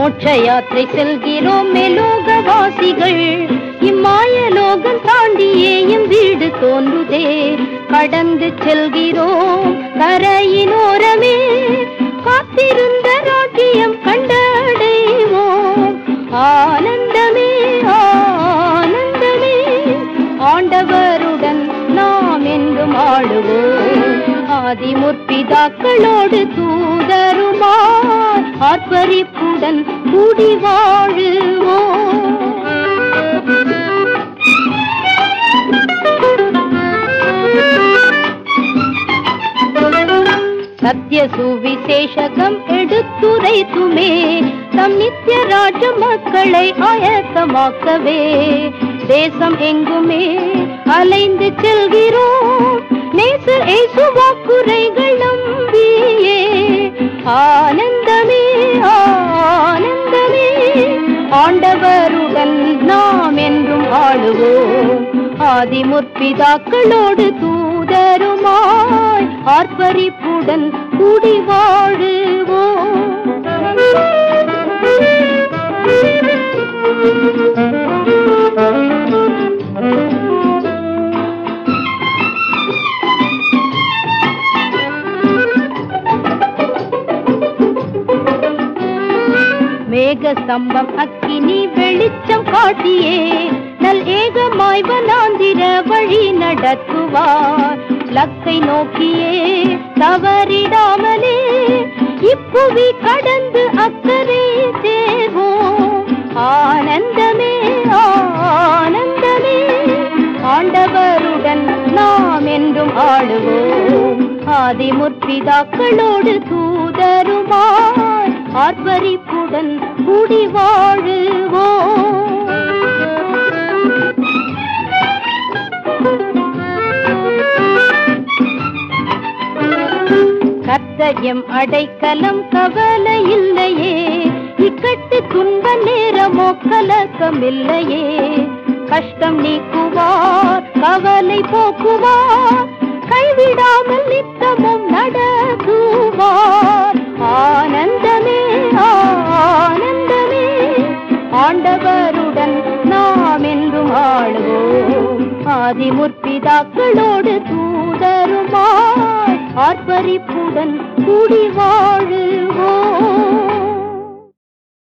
மோட்ச யாத்திரை செல்கிறோம் மேலோகவாசிகள் இம்மாய லோகம் தாண்டியே எம் வீடு தோன்றுதே கடந்து செல்கிறோம் கரையினோரமே காத்திருந்த ராஜ்யம் கண்டடைவோம் ஆனந்தமே ஆனந்தமே ஆண்டவருடன் நாம் என்றும் ஆடுவோம் ஆதிமுற்பிதாக்களோடு தூதருமாய் ஆர்ப்பரிப்புடன் கூடி வாழுவோம் சத்திய சுவிசேஷகம் எடுத்துரைத்துமே தம் நித்திய ராஜ மக்களை ஆயத்தமாக்கவே தேசம் எங்குமே அலைந்து செல்கிறோம் நேசர் ஏசு வாக்குரைகள் நம்பியே ஆனந்தமே ஆனந்தமே ஆண்டவருடன் நாம் என்றும் ஆளுவோம் ஆதிமுற்பிதாக்களோடு தூதருமாய் ஆர்ப்பரிப்புடன் கூடி வாழுவோம் மேக ஸ்தம்பம் அக்கினி வெளிச்சம் காட்டியே நல் ஏகமாய் வனாந்திர வழி நடத்துவார் லக்கை நோக்கியே தவறிடாமலே இப்புவி கடந்து அக்கறை சேர்வோம் ஆனந்தமே ஆனந்தமே ஆண்டவருடன் நாம் என்றும் ஆடுவோம் ஆதிமுற்பிதாக்களோடு தூதருமாய் ஆர்ப்பரிப்புடன் கூடி வாழுவோம் கர்த்தயம் அடைக்கலம் கவலை இல்லையே இக்கட்டு துன்ப நேரமோ கலக்கமில்லையே கஷ்டம் நீக்குவார் கவலை போக்குவார் கைவிடாமல் நித்தமும் நடத்துவார் ஆனந்தமே ஆனந்தமே ஆண்டவருடன் நாம் என்றும் ஆளுவோம் ஆதிமுற்பிதாக்களோடு தூதருமாய் ஆர்ப்பரிப்புடன் கூடி வாழு